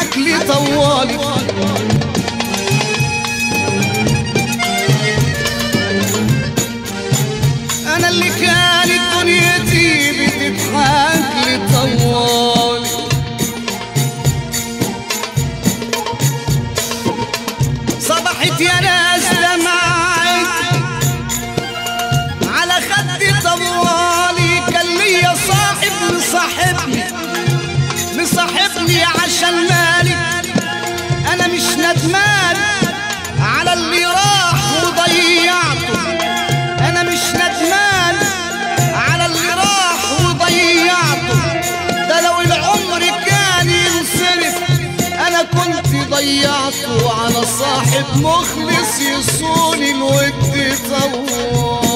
تضحك لي طوالي انا اللي كانت دنيتي بتضحك لي طوالي صبحت يا ناس دمعت على خدي طوالي كان ليا صاحب مصاحبني مصاحبني عشان مالي انا مش ندمان على اللي راح وضيعته انا مش ندمان على اللي راح وضيعته ده لو العمر كان ينصرف انا كنت ضيعته على صاحب مخلص يصون الود طوال